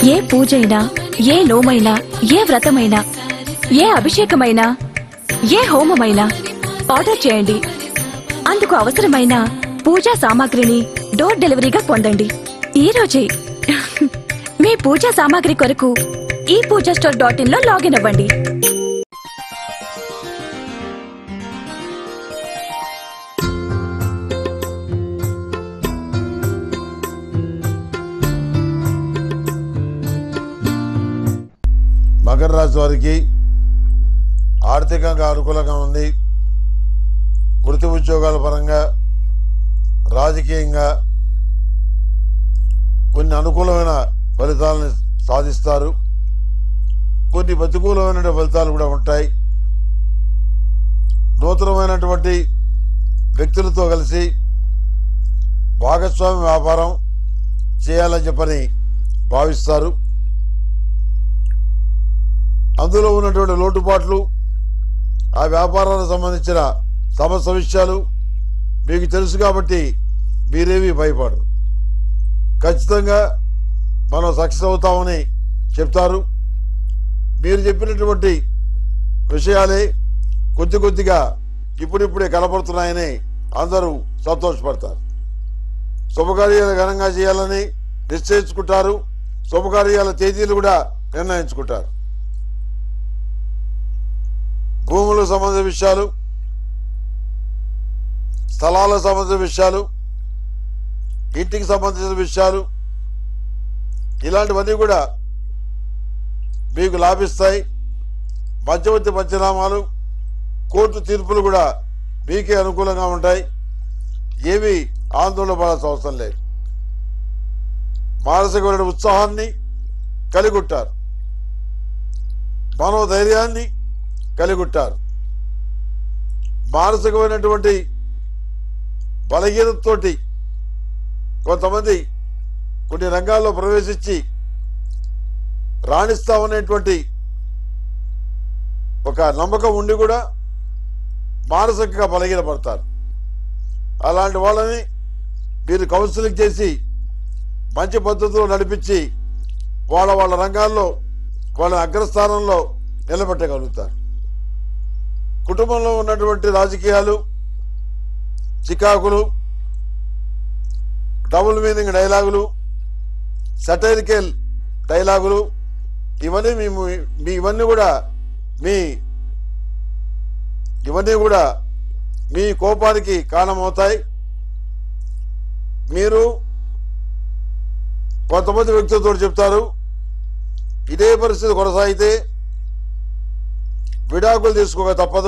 ఏ పూజైనా ఏ నోమైనా ఏ వ్రతమైనా ఏ అభిషేకమైనా ఏ హోమమైనా ఆర్డర్ చేయండి అందుకు అవసరమైన పూజా సామాగ్రిని డోర్ డెలివరీగా పొందండి ఈ రోజే మీ పూజా సామాగ్రి కొరకు ఈ పూజా స్టోర్ డాట్ ఇన్ లో లాగిన్ అవ్వండి మకర రాశి వారికి ఆర్థికంగా అనుకూలంగా ఉంది వృత్తి ఉద్యోగాల పరంగా రాజకీయంగా కొన్ని అనుకూలమైన ఫలితాలను సాధిస్తారు కొన్ని ప్రతికూలమైన ఫలితాలు కూడా ఉంటాయి నూతనమైనటువంటి వ్యక్తులతో కలిసి భాగస్వామి వ్యాపారం చేయాలని చెప్పని భావిస్తారు అందులో ఉన్నటువంటి లోటుపాట్లు ఆ వ్యాపారాలకు సంబంధించిన సమస్య విషయాలు మీకు తెలుసు కాబట్టి మీరేమీ భయపడరు ఖచ్చితంగా మనం సక్సెస్ అవుతామని చెప్తారు మీరు చెప్పినటువంటి విషయాలే కొద్ది కొద్దిగా ఇప్పుడిప్పుడే కనపడుతున్నాయని అందరూ సంతోషపడతారు శుభకార్యాలు ఘనంగా చేయాలని నిశ్చయించుకుంటారు శుభకార్యాల తేదీలు కూడా నిర్ణయించుకుంటారు భూములకు సంబంధించిన విషయాలు స్థలాలకు సంబంధించిన విషయాలు ఇంటికి సంబంధించిన విషయాలు ఇలాంటివన్నీ కూడా మీకు లాభిస్తాయి మధ్యవర్తి పంచనామాలు కోర్టు తీర్పులు కూడా మీకే అనుకూలంగా ఉంటాయి ఏమీ ఆందోళన పడాల్సిన అవసరం లేదు మానసికమైన ఉత్సాహాన్ని కలిగి ఉంటారు మనోధైర్యాన్ని కలిగి ఉంటారు మానసికమైనటువంటి బలహీనతతోటి కొంతమంది కొన్ని రంగాల్లో ప్రవేశించి రాణిస్తామనేటువంటి ఒక నమ్మకం ఉండి కూడా మానసికంగా బలహీనపడతారు అలాంటి వాళ్ళని మీరు కౌన్సిలింగ్ చేసి మంచి పద్ధతిలో నడిపించి వాళ్ళ వాళ్ళ రంగాల్లో వాళ్ళ అగ్రస్థానంలో నిలబెట్టగలుగుతారు కుటుంబంలో ఉన్నటువంటి రాజకీయాలు చికాకులు డబుల్ మీనింగ్ డైలాగులు సటైరికల్ డైలాగులు ఇవన్నీ మీ మీ ఇవన్నీ కూడా మీ ఇవన్నీ కూడా మీ కోపానికి కారణమవుతాయి మీరు కొంతమంది వ్యక్తులతో చెప్తారు ఇదే పరిస్థితి కొనసాగితే విడాకులు తీసుకోక తప్పదు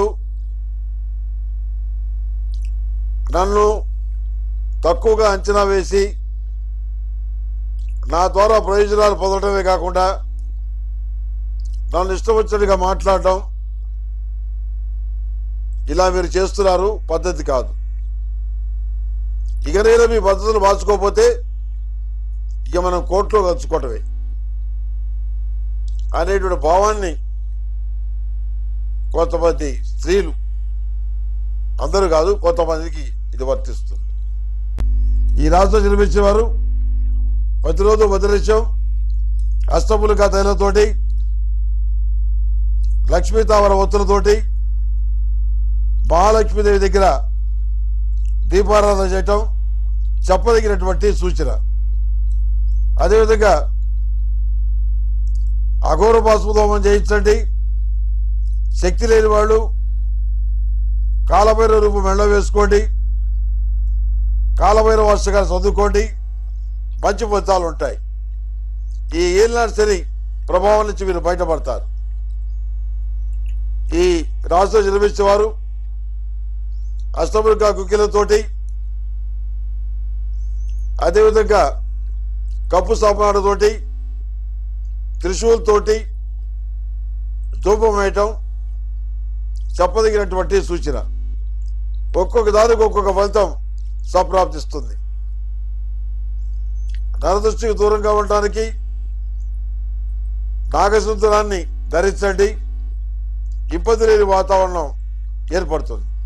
నన్ను తక్కువగా అంచనా వేసి నా ద్వారా ప్రయోజనాలు పొందడమే కాకుండా నన్ను ఇష్టం వచ్చినట్టుగా మాట్లాడడం ఇలా మీరు చేస్తున్నారు పద్ధతి కాదు ఇకనైనా మీ పద్ధతులు మార్చుకోకపోతే ఇక మనం కోర్టులో కలుసుకోవటమే అనేటువంటి భావాన్ని కొంతమంది స్త్రీలు అందరూ కాదు కొంతమందికి ఇది వర్తిస్తుంది ఈ రాష్ట్రం జన్మించిన వారు ప్రతిరోజు వదిలేశాం అష్టములుగా తైలతోటి లక్ష్మీ తామర ఒత్తులతోటి మహాలక్ష్మీదేవి దగ్గర దీపారాధన చేయటం చెప్పదగినటువంటి సూచన అదేవిధంగా అఘోర బాస్మదోమం చేయించండి శక్తి లేని వాళ్ళు కాలభైరవ రూపు మెళ్ళ వేసుకోండి కాలభైరవ అష్టకాలు చదువుకోండి మంచి ఫలితాలు ఉంటాయి ఈ ఏలినాడు శని ప్రభావం నుంచి మీరు బయటపడతారు ఈ రాష్ట్రం జన్మించే వారు అష్టములుగా కుక్కిలతోటి అదేవిధంగా కప్పు సాపనాడతోటి త్రిశూలతోటి ధూపం వేయటం చెప్పదగినటువంటి సూచన ఒక్కొక్క దానికి ఒక్కొక్క ఫలితం సంప్రాప్తిస్తుంది నరదృష్టికి దూరంగా ఉండటానికి నాగసూత్రాన్ని ధరించండి ఇబ్బంది లేని వాతావరణం ఏర్పడుతుంది